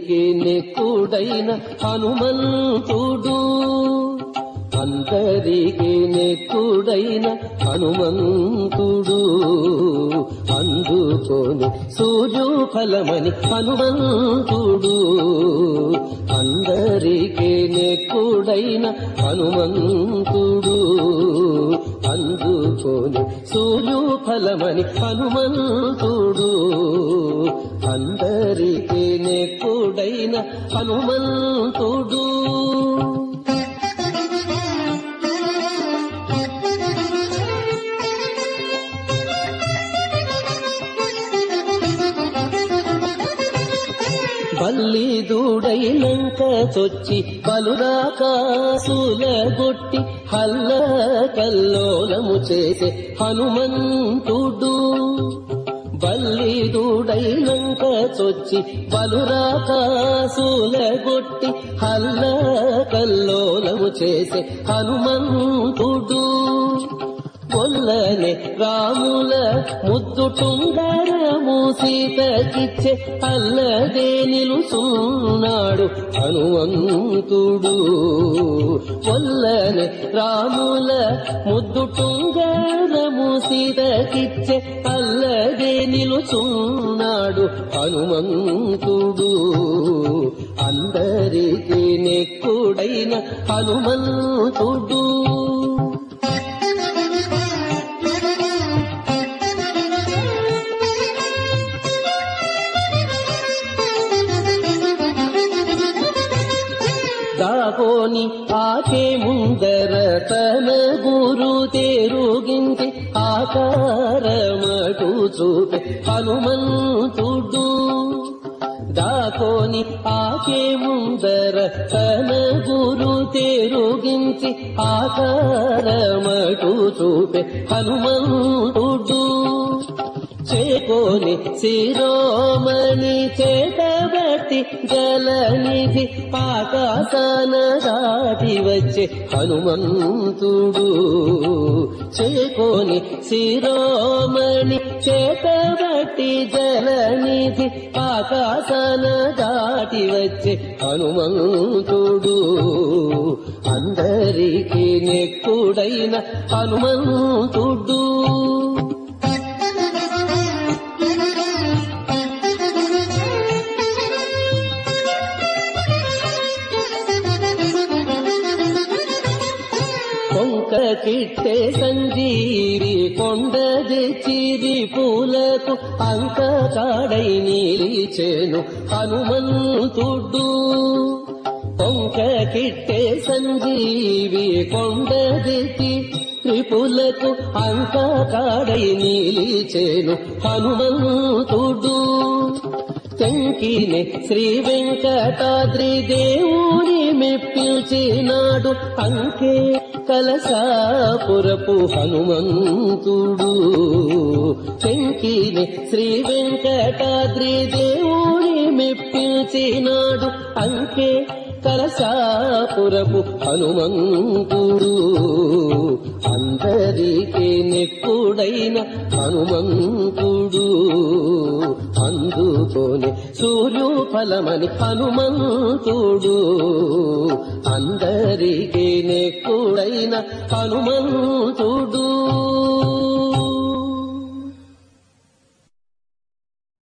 అందరికీ నెక్కుడైన హనుమంతుడు అందరికీ నెక్కుడైన హనుమంతుడు అందుకోని సూర్యు ఫలమని హనుమంతుడు అందరికీ నెక్కుడైన హనుమంతుడు అందుకోని సూర్యు ఫలమని హనుమంతుడు అందరికీ నెక్కుడైన హనుమంతుడు బల్లి దూడైనంక చొచ్చి బలురాకాసుల గొట్టి హల్ల కల్లోలము చేసే హనుమంతుడు బల్లి దూడైనంక చొచ్చి బలురాకాసుల గొట్టి హల్ల కల్లోలము చేసే హనుమంతుడు కొల్లనే రాముల ముద్దు టుంగరము సీతకిచ్చే అల్లదే నిలుసున్నాడు హనుమంతుడు కొల్లనే రాముల ముద్దు టుంగరము సీతకిచ్చే అల్లదే నిలుచున్నాడు హనుమంతుడు అందరికీ నెక్కుడైన హనుమంతుడు దాకోని ఆకే ముందర తన గురు తేరుగించి ఆకారమటు చూపే హనుమంతుడు దాకోని ఆకే ముందర తన గురు తేరుగించి ఆకారమటు చూపే హనుమంతుడు చేకోని శిరోమణి చేతబట్టి జలనిధి ఆకాశాన దాటి వచ్చే హనుమంతుడు చేకోని శిరోమణి చేతబట్టి జలనిధి ఆకాశాన దాటి వచ్చే హనుమంతుడు అందరికీ నెక్కుడైన హనుమంతుడు కొంక కిట్టే సంజీవి కొండది చిరి పూలకు అంక కాడై నిలిచేను హనుమంతుడు కొంక కిట్టే సంజీవి కొండది త్రిపులకు అంక కాడై నిలిచేను హనుమంతుడు తెంకిని శ్రీ వెంకటాద్రి దేవుని మెప్పించినాడు అంకే కలసాపురపు హనుమంతుడు తెంకిని శ్రీ వెంకటాద్రి దేవుని మెప్పించినాడు అంకే కలసాపురపు హనుమంతుడు అందరికీ నెక్కుడైన హనుమంతుడు అందుకోని సూర్యు ఫలమని హనుమంతుడు అందరికీ నెక్కుడైన హనుమంతుడు